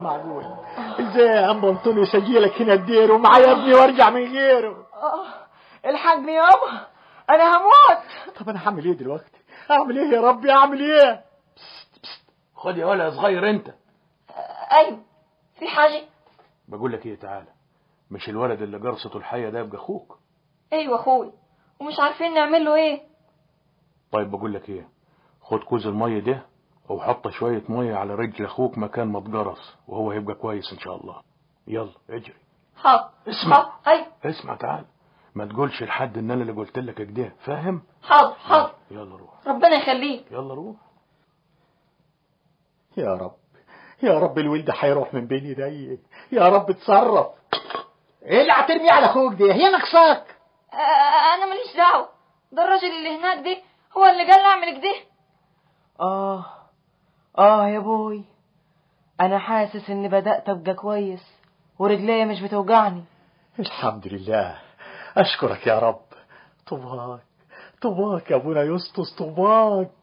معقول ازاي يا عم انطونيوس اجيلك هنا الدير ومعايا ابني وارجع من غيره آه الحقني يابا انا هموت طب انا هعمل ايه دلوقتي اعمل ايه يا ربي اعمل ايه خد يا ولا يا صغير انت آه، ايوه في حاجه بقول لك ايه تعالى مش الولد اللي جرسته الحية ده يبقى اخوك ايوه اخوي ومش عارفين نعمل له ايه طيب بقول لك ايه خد كوز المية ده وحط شوية مية على رجل اخوك مكان ما اتجرس وهو هيبقى كويس ان شاء الله يلا اجري حاضر اسمع. حاضر ايوه اسمع تعال ما تقولش لحد ان انا اللي قلت لك كده فاهم حاضر حاضر يلا روح ربنا يخليك يلا روح يا رب يا رب الولد هيروح من بين ايدي يا رب اتصرف ايه اللي هترميه على اخوك دي هي ناقصاك آه، انا ماليش دعوه ده الراجل اللي هناك ده هو اللي قال لي اعمل كده آه آه يا بوي أنا حاسس إني بدأت أبقى كويس ورجليا مش بتوجعني الحمد لله اشكرك يا رب طوباك طوباك يا ابونا يسطس طوباك